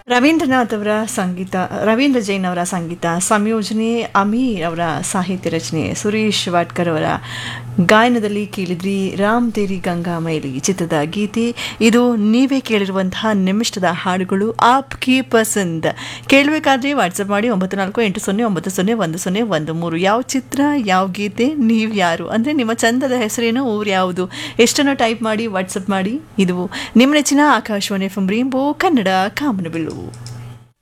ರವೀಂದ್ರನಾಥ್ ಅವರ ಸಂಗೀತ ರವೀಂದ್ರ ಜೈನ್ ಅವರ ಸಂಗೀತ ಸಂಯೋಜನೆ ಅಮೀರ್ ಅವರ ಸಾಹಿತ್ಯ ರಚನೆ ಸುರೇಶ್ ವಾಡ್ಕರ್ ಅವರ ಗಾಯನದಲ್ಲಿ ಕೇಳಿದ್ರಿ ರಾಮ್ ತೇರಿ ಗಂಗಾ ಮೈಲಿ ಚಿತ್ರದ ಗೀತೆ ಇದು ನೀವೇ ಕೇಳಿರುವಂತಹ ನಿಮಿಷದ ಹಾಡುಗಳು ಆಪ್ ಕಿ ಪಸಂದ್ ಕೇಳಬೇಕಾದ್ರೆ ವಾಟ್ಸಪ್ ಮಾಡಿ ಒಂಬತ್ತು ನಾಲ್ಕು ಎಂಟು ಸೊನ್ನೆ ಒಂಬತ್ತು ಸೊನ್ನೆ ಒಂದು ಸೊನ್ನೆ ಒಂದು ಮೂರು ಯಾವ ಚಿತ್ರ ಯಾವ ಗೀತೆ ನೀವು ಯಾರು ಅಂದರೆ ನಿಮ್ಮ ಚಂದದ ಹೆಸರೇನು ಊರು ಯಾವುದು ಎಷ್ಟನ್ನು ಟೈಪ್ ಮಾಡಿ ವಾಟ್ಸಪ್ ಮಾಡಿ ಇದು ನಿಮ್ಮ ನೆಚ್ಚಿನ Akashvani F M rainbow Kannada ಕಾಮನಬಿಲ್ಲು